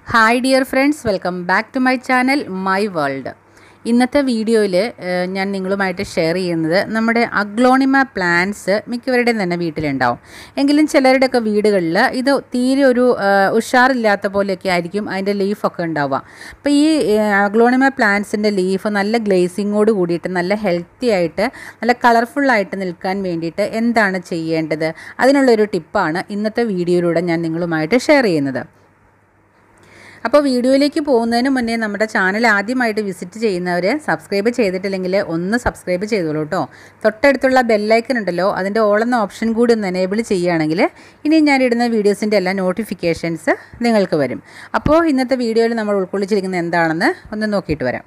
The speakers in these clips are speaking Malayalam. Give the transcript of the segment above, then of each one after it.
hi dear friends welcome back to my channel my world ഇന്നത്തെ വീഡിയോയിൽ ഞാൻ നിങ്ങളുമായിട്ട് ഷെയർ ചെയ്യുന്നത് നമ്മുടെ അഗ്ലോണിമ പ്ലാന്റ്സ് മിക്കവരുടെയും തന്നെ വീട്ടിലുണ്ടാവും എങ്കിലും ചിലരുടെയൊക്കെ വീടുകളിൽ ഇത് തീരെ ഒരു ആ, ഉഷാറില്ലാത്ത പോലെയൊക്കെ ആയിരിക്കും അതിൻ്റെ ലീഫൊക്കെ ഉണ്ടാവുക അപ്പോൾ ഈ അഗ്ലോണിമ പ്ലാന്റ്സിൻ്റെ ലീഫ് നല്ല ഗ്ലേസിങ്ങോട് കൂടിയിട്ട് നല്ല ഹെൽത്തി ആയിട്ട് നല്ല കളർഫുള്ളായിട്ട് നിൽക്കാൻ വേണ്ടിയിട്ട് എന്താണ് ചെയ്യേണ്ടത് അതിനുള്ളൊരു ടിപ്പാണ് ഇന്നത്തെ വീഡിയോയിലൂടെ ഞാൻ നിങ്ങളുമായിട്ട് ഷെയർ ചെയ്യുന്നത് അപ്പോൾ വീഡിയോയിലേക്ക് പോകുന്നതിന് മുന്നേ നമ്മുടെ ചാനൽ ആദ്യമായിട്ട് വിസിറ്റ് ചെയ്യുന്നവർ സബ്സ്ക്രൈബ് ചെയ്തിട്ടില്ലെങ്കിൽ ഒന്ന് സബ്സ്ക്രൈബ് ചെയ്തോളൂ കേട്ടോ തൊട്ടടുത്തുള്ള ബെല്ലൈക്കൺ ഉണ്ടല്ലോ അതിൻ്റെ ഓൾ എന്ന ഓപ്ഷൻ കൂടി ഒന്ന് എനേബിൾ ചെയ്യുകയാണെങ്കിൽ ഇനി ഞാനിടുന്ന വീഡിയോസിൻ്റെ എല്ലാ നോട്ടിഫിക്കേഷൻസ് നിങ്ങൾക്ക് വരും അപ്പോൾ ഇന്നത്തെ വീഡിയോയിൽ നമ്മൾ ഉൾക്കൊള്ളിച്ചിരിക്കുന്നത് എന്താണെന്ന് ഒന്ന് നോക്കിയിട്ട് വരാം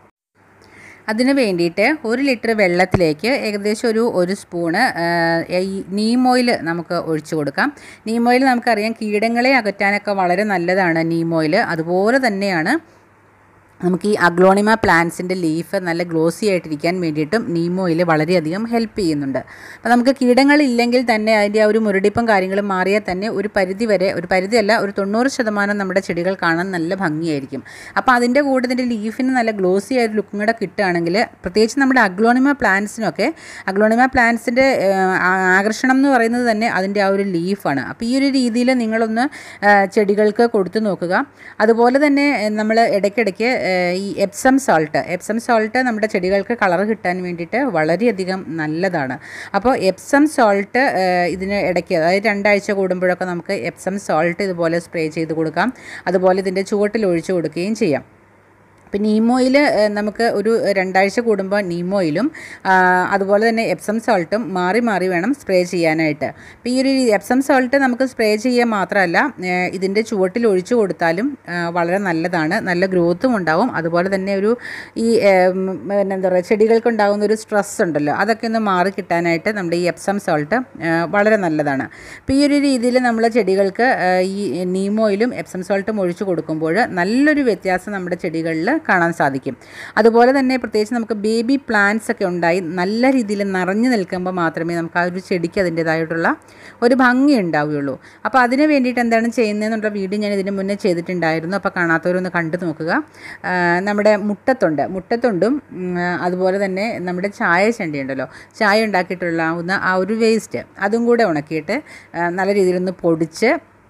അതിന് വേണ്ടിയിട്ട് ഒരു ലിറ്റർ വെള്ളത്തിലേക്ക് ഏകദേശം ഒരു ഒരു സ്പൂണ് ആ, ഈ നീം ഓയിൽ നമുക്ക് ഒഴിച്ചു കൊടുക്കാം നീം ഓയിൽ നമുക്കറിയാം കീടങ്ങളെ അകറ്റാനൊക്കെ വളരെ നല്ലതാണ് നീം ഓയിൽ അതുപോലെ തന്നെയാണ് നമുക്ക് ഈ അഗ്ലോണിമ പ്ലാന്റ്സിൻ്റെ ലീഫ് നല്ല ഗ്ലോസി ആയിട്ടിരിക്കാൻ വേണ്ടിയിട്ടും നീം ഓയിൽ വളരെയധികം ഹെൽപ്പ് ചെയ്യുന്നുണ്ട് അപ്പോൾ നമുക്ക് കീടങ്ങളില്ലെങ്കിൽ തന്നെ അതിൻ്റെ ആ ഒരു മുരടിപ്പും കാര്യങ്ങളും മാറിയാൽ തന്നെ ഒരു പരിധി വരെ ഒരു പരിധിയല്ല ഒരു തൊണ്ണൂറ് ശതമാനം നമ്മുടെ ചെടികൾ കാണാൻ നല്ല ഭംഗിയായിരിക്കും അപ്പോൾ അതിൻ്റെ കൂടെ ഇതിൻ്റെ ലീഫിന് നല്ല ഗ്ലോസി ആയ ഒരു ലുക്കും കൂടെ കിട്ടുകയാണെങ്കിൽ പ്രത്യേകിച്ച് നമ്മുടെ അഗ്ലോണിമ പ്ലാന്റ്സിനൊക്കെ അഗ്ലോണിമ പ്ലാന്റ്സിൻ്റെ ആകർഷണം എന്ന് പറയുന്നത് തന്നെ അതിൻ്റെ ആ ഒരു ലീഫാണ് അപ്പോൾ ഈ ഒരു രീതിയിൽ നിങ്ങളൊന്ന് ആ, ചെടികൾക്ക് കൊടുത്തു നോക്കുക അതുപോലെ തന്നെ നമ്മൾ ഇടയ്ക്കിടയ്ക്ക് ആ, ഈ എപ്സം സോൾട്ട് എപ്സം സോൾട്ട് നമ്മുടെ ചെടികൾക്ക് കളർ കിട്ടാൻ വേണ്ടിയിട്ട് വളരെയധികം നല്ലതാണ് അപ്പോൾ എപ്സം സോൾട്ട് ഇതിന് ഇടയ്ക്ക് അതായത് രണ്ടാഴ്ച കൂടുമ്പോഴൊക്കെ നമുക്ക് എപ്സം സോൾട്ട് ഇതുപോലെ സ്പ്രേ ചെയ്ത് കൊടുക്കാം അതുപോലെ ഇതിൻ്റെ ചുവട്ടിൽ ഒഴിച്ചു കൊടുക്കുകയും ചെയ്യാം പിന്നെ നീമോയിൽ നമുക്ക് ഒരു രണ്ടാഴ്ച കൂടുമ്പോൾ നീമോയിലും ആ, അതുപോലെ തന്നെ എപ്സം സോൾട്ടും മാറി മാറി വേണം സ്പ്രേ ചെയ്യാനായിട്ട് അപ്പോൾ ഈ ഒരു എപ്സം സോൾട്ട് നമുക്ക് സ്പ്രേ ചെയ്യുക മാത്രമല്ല ഏ, ഇതിൻ്റെ ചുവട്ടിൽ ഒഴിച്ചു കൊടുത്താലും ആ, വളരെ നല്ലതാണ് നല്ല ഗ്രോത്തും ഉണ്ടാവും അതുപോലെ തന്നെ ഒരു ഈ ഏ, ഉം, പിന്നെ എന്താ പറയുക ചെടികൾക്കുണ്ടാകുന്ന ഒരു സ്ട്രെസ് ഉണ്ടല്ലോ അതൊക്കെ ഒന്ന് മാറി കിട്ടാനായിട്ട് നമ്മുടെ ഈ എപ്സം സോൾട്ട് വളരെ നല്ലതാണ് അപ്പോൾ ഈ ഒരു രീതിയിൽ നമ്മൾ ചെടികൾക്ക് ആ, ഈ നീമോയിലും എപ്സം സോൾട്ടും ഒഴിച്ചു കൊടുക്കുമ്പോൾ നല്ലൊരു വ്യത്യാസം നമ്മുടെ ചെടികളിൽ കാണാൻ സാധിക്കും അതുപോലെ തന്നെ പ്രത്യേകിച്ച് നമുക്ക് ബേബി പ്ലാന്റ്സ് ഒക്കെ ഉണ്ടായി നല്ല രീതിയിൽ നിറഞ്ഞു നിൽക്കുമ്പോൾ മാത്രമേ നമുക്ക് ആ ഒരു ചെടിക്ക് അതിൻ്റേതായിട്ടുള്ള ഒരു ഭംഗി ഉണ്ടാവുകയുള്ളൂ അപ്പോൾ അതിന് വേണ്ടിയിട്ട് എന്താണ് ചെയ്യുന്നതെന്നുള്ള വീഡിയോ ഞാൻ ഇതിന് മുന്നേ ചെയ്തിട്ടുണ്ടായിരുന്നു അപ്പോൾ കാണാത്തവരൊന്ന് കണ്ടു നോക്കുക ആ, നമ്മുടെ മുട്ടത്തുണ്ട് മുട്ടത്തുണ്ടും ഉം, അതുപോലെ തന്നെ നമ്മുടെ ചായ ചണ്ടി ഉണ്ടല്ലോ ചായ ഉണ്ടാക്കിയിട്ടുള്ള ആ ഒരു വേസ്റ്റ് അതും കൂടെ ഉണക്കിയിട്ട് ആ, നല്ല രീതിയിലൊന്ന് പൊടിച്ച്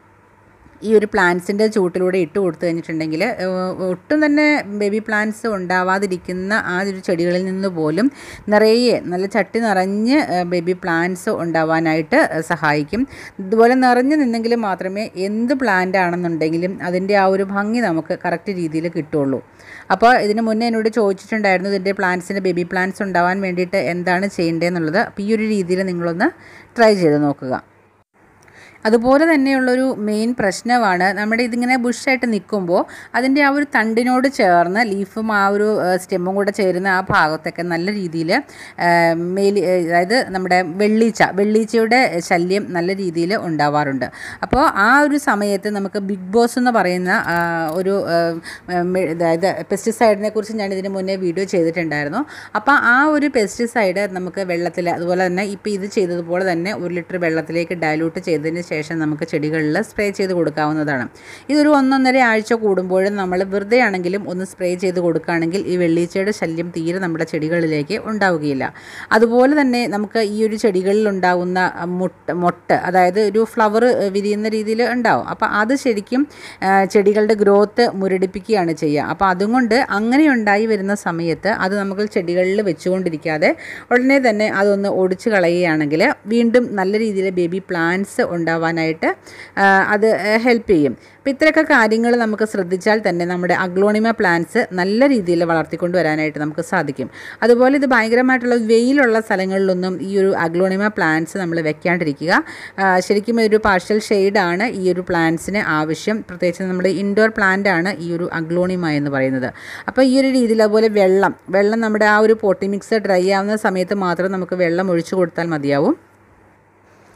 ഈ ഒരു പ്ലാന്റ്സിൻ്റെ ചൂട്ടിലൂടെ ഇട്ട് കൊടുത്തു കഴിഞ്ഞിട്ടുണ്ടെങ്കിൽ ഏഹ്, ഒട്ടും തന്നെ ബേബി പ്ലാന്റ്സ് ഉണ്ടാവാതിരിക്കുന്ന ആ ഒരു ചെടികളിൽ നിന്ന് പോലും നിറയെ നല്ല ചട്ടി നിറഞ്ഞ് ബേബി പ്ലാന്റ്സ് ഉണ്ടാവാനായിട്ട് ഏഹ്, സഹായിക്കും ഇതുപോലെ നിറഞ്ഞു നിന്നെങ്കിൽ മാത്രമേ എന്ത് പ്ലാന്റ് ആണെന്നുണ്ടെങ്കിലും അതിൻ്റെ ആ ഒരു ഭംഗി നമുക്ക് കറക്റ്റ് രീതിയിൽ കിട്ടുള്ളൂ അപ്പോൾ ഇതിന് മുന്നേ എന്നോട് ചോദിച്ചിട്ടുണ്ടായിരുന്നു ഇതിൻ്റെ പ്ലാന്റ്സിൻ്റെ ബേബി പ്ലാന്റ്സ് ഉണ്ടാവാൻ വേണ്ടിയിട്ട് എന്താണ് ചെയ്യേണ്ടതെന്നുള്ളത് അപ്പോൾ ഈ ഒരു രീതിയിൽ നിങ്ങളൊന്ന് ട്രൈ ചെയ്ത് നോക്കുക അതുപോലെ തന്നെയുള്ളൊരു മെയിൻ പ്രശ്നമാണ് നമ്മുടെ ഇതിങ്ങനെ ബുഷായിട്ട് നിൽക്കുമ്പോൾ അതിൻ്റെ ആ ഒരു തണ്ടിനോട് ചേർന്ന് ലീഫും ആ ഒരു സ്റ്റെമ്മും കൂടെ ചേരുന്ന ആ ഭാഗത്തൊക്കെ നല്ല രീതിയിൽ മേലി അതായത് നമ്മുടെ വെള്ളീച്ച വെള്ളീച്ചയുടെ ശല്യം നല്ല രീതിയിൽ ഉണ്ടാവാറുണ്ട് അപ്പോൾ ആ ഒരു സമയത്ത് നമുക്ക് ബിഗ് ബോസ് എന്ന് പറയുന്ന ആ, ഒരു ആ, മെ- അതായത് പെസ്റ്റിസൈഡിനെ കുറിച്ച് ഞാൻ ഇതിന് മുന്നേ വീഡിയോ ചെയ്തിട്ടുണ്ടായിരുന്നു അപ്പോൾ ആ ഒരു പെസ്റ്റിസൈഡ് നമുക്ക് വെള്ളത്തിൽ അതുപോലെ തന്നെ ഇപ്പോൾ ഇത് ചെയ്തതുപോലെ തന്നെ ഒരു ലിറ്റർ വെള്ളത്തിലേക്ക് ഡയലൂട്ട് ചെയ്തതിന് ശേഷം നമുക്ക് ചെടികളിൽ സ്പ്രേ ചെയ്ത് കൊടുക്കാവുന്നതാണ് ഇതൊരു ഒന്നൊന്നര ആഴ്ച കൂടുമ്പോഴും നമ്മൾ വെറുതെ ആണെങ്കിലും ഒന്ന് സ്പ്രേ ചെയ്ത് കൊടുക്കുകയാണെങ്കിൽ ഈ വെള്ളീച്ചയുടെ ശല്യം തീരെ നമ്മുടെ ചെടികളിലേക്ക് ഉണ്ടാവുകയില്ല അതുപോലെ തന്നെ നമുക്ക് ഈ ഒരു ചെടികളിൽ ഉണ്ടാകുന്ന മുട്ട മൊട്ട് അതായത് ഒരു ഫ്ലവർ വിരിയുന്ന രീതിയിൽ ഉണ്ടാവും അപ്പോൾ അത് ശരിക്കും ആ, ചെടികളുടെ ഗ്രോത്ത് മുരടിപ്പിക്കുകയാണ് ചെയ്യുക അപ്പോൾ അതുകൊണ്ട് അങ്ങനെ ഉണ്ടായി വരുന്ന സമയത്ത് അത് നമുക്ക് ചെടികളിൽ വെച്ചുകൊണ്ടിരിക്കാതെ ഉടനെ തന്നെ അതൊന്ന് ഒടിച്ചു കളയുകയാണെങ്കിൽ വീണ്ടും നല്ല രീതിയിൽ ബേബി പ്ലാന്റ്സ് ഉണ്ടാവാനായിട്ട് ആ, അത് ഹെൽപ്പ് ചെയ്യും അപ്പോൾ ഇത്രയൊക്കെ കാര്യങ്ങൾ നമുക്ക് ശ്രദ്ധിച്ചാൽ തന്നെ നമ്മുടെ അഗ്ലോണിമ പ്ലാന്റ്സ് നല്ല രീതിയിൽ വളർത്തിക്കൊണ്ട് വരാനായിട്ട് നമുക്ക് സാധിക്കും അതുപോലെ ഇത് ഭയങ്കരമായിട്ടുള്ള വെയിലുള്ള സ്ഥലങ്ങളിലൊന്നും ഈ ഒരു അഗ്ലോണിമ പ്ലാന്റ്സ് നമ്മൾ വെക്കാണ്ടിരിക്കുക ആ, ശരിക്കും ഒരു പാർഷ്യൽ ഷെയ്ഡാണ് ഈ ഒരു പ്ലാന്റ്സിന് ആവശ്യം പ്രത്യേകിച്ച് നമ്മുടെ ഇൻഡോർ പ്ലാന്റ് ആണ് ഈ ഒരു അഗ്ലോണിമ എന്ന് പറയുന്നത് അപ്പോൾ ഈ ഒരു രീതിയിൽ അതുപോലെ വെള്ളം വെള്ളം നമ്മുടെ ആ ഒരു പോട്ടി മിക്സ് ഡ്രൈ ആവുന്ന സമയത്ത് മാത്രം നമുക്ക് വെള്ളം ഒഴിച്ചു കൊടുത്താൽ മതിയാവും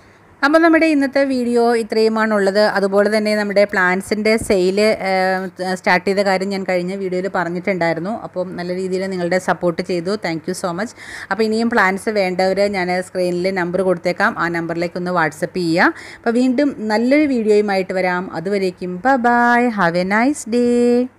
അപ്പോൾ നമ്മുടെ ഇന്നത്തെ വീഡിയോ ഇത്രയുമാണുള്ളത് അതുപോലെ തന്നെ നമ്മുടെ പ്ലാൻസിൻ്റെ സെയിൽ സ്റ്റാർട്ട് ചെയ്ത കാര്യം ഞാൻ കഴിഞ്ഞ വീഡിയോയിൽ പറഞ്ഞിട്ടുണ്ടായിരുന്നു അപ്പം നല്ല രീതിയിൽ നിങ്ങളുടെ സപ്പോർട്ട് ചെയ്തു താങ്ക് യു സോ മച്ച് അപ്പോൾ ഇനിയും പ്ലാൻസ് വേണ്ടവർ ഞാൻ സ്ക്രീനിൽ നമ്പർ കൊടുത്തേക്കാം ആ നമ്പറിലേക്ക് ഒന്ന് വാട്സപ്പ് ചെയ്യുക അപ്പോൾ വീണ്ടും നല്ലൊരു വീഡിയോയുമായിട്ട് വരാം അതുവരേക്കും bye have a nice day